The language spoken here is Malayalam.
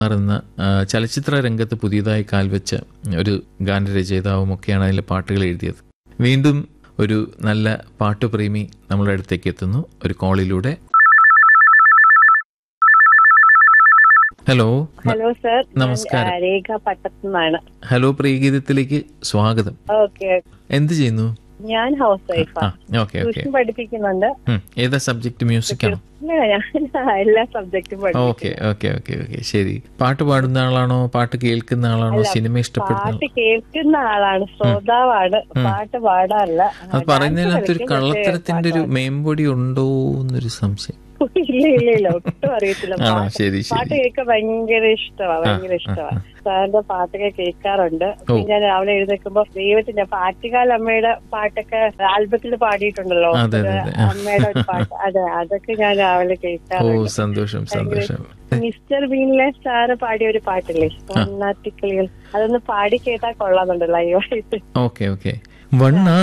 എന്ന ആ, ചലച്ചിത്ര രംഗത്ത് പുതിയതായി കാൽവെച്ച ഒരു ഗാനരചയിതാവും ഒക്കെയാണ് അതിലെ പാട്ടുകൾ എഴുതിയത് വീണ്ടും ഒരു നല്ല പാട്ടുപ്രേമി നമ്മുടെ അടുത്തേക്ക് എത്തുന്നു ഒരു കോളിലൂടെ ഹലോ ഹലോ സർ നമസ്കാരം. രേഖ പട്ടത്തുനിന്നാണ് ഹലോ പ്രിയഗീതത്തിലേക്ക് സ്വാഗതം ഓക്കെ എന്ത് ചെയ്യുന്നു ഞാൻ ഹൗസ് ആ വൈഫാണ് ഓക്കെ ഓക്കെ ട്യൂഷൻ പഠിപ്പിക്കുന്നുണ്ട് ഏതാ സബ്ജക്ട് മ്യൂസിക് ആണോ ഇല്ല, ഞാൻ എല്ലാ സബ്ജക്റ്റും പഠിപ്പിക്കും ഓക്കെ ഓക്കെ ഓക്കെ ഓക്കെ ശരി പാട്ട് പാടുന്ന ആളാണോ പാട്ട് കേൾക്കുന്ന ആളാണോ സിനിമ ഇഷ്ടപ്പെടുന്ന ആളാണോ? പാട്ട് കേൾക്കുന്ന ആളാണ് ശ്രോതാവാണ് പാട്ട് പാടാറില്ല അത് പറയുന്നതിനകത്ത് ഒരു കള്ളത്തരത്തിന്റെ ഒരു മേമ്പൊടി ഉണ്ടോ എന്നൊരു സംശയം ഇല്ല ഇല്ല ഇല്ല ഒട്ടും അറിയത്തില്ല ആണോ പാട്ട് ശരി പാട്ട് ശരി കേൾക്കാൻ ഭയങ്കര ഇഷ്ടമാണ് ഭയങ്കര ഇഷ്ടമാണ് സാറിന്റെ പാട്ടൊക്കെ കേൾക്കാറുണ്ട് പിന്നെ ഞാൻ രാവിലെ എഴുന്നേൽക്കുമ്പോ ദൈവത്തിന്റെ പാറ്റുകാൽ അമ്മയുടെ പാട്ടൊക്കെ ആൽബത്തിൽ പാടിയിട്ടുണ്ടല്ലോ അതെ, അതെ, ഒരു അതെ. അമ്മയുടെ ഒരു പാട്ട് അതെ അതൊക്കെ ഞാൻ രാവിലെ ഓ കേൾക്കാറുണ്ട് സന്തോഷം സന്തോഷം മിസ്റ്റർ ബീനിലെ സാറ് പാടിയ ഒരു പാട്ടില്ലേ വണ്ണാത്തിക്കിളികൾ അതൊന്ന് പാടി കേട്ടാ കൊള്ളാന്നുണ്ട് ലൈവായിട്ട് ഓക്കെ ഓക്കെ വണ്ണ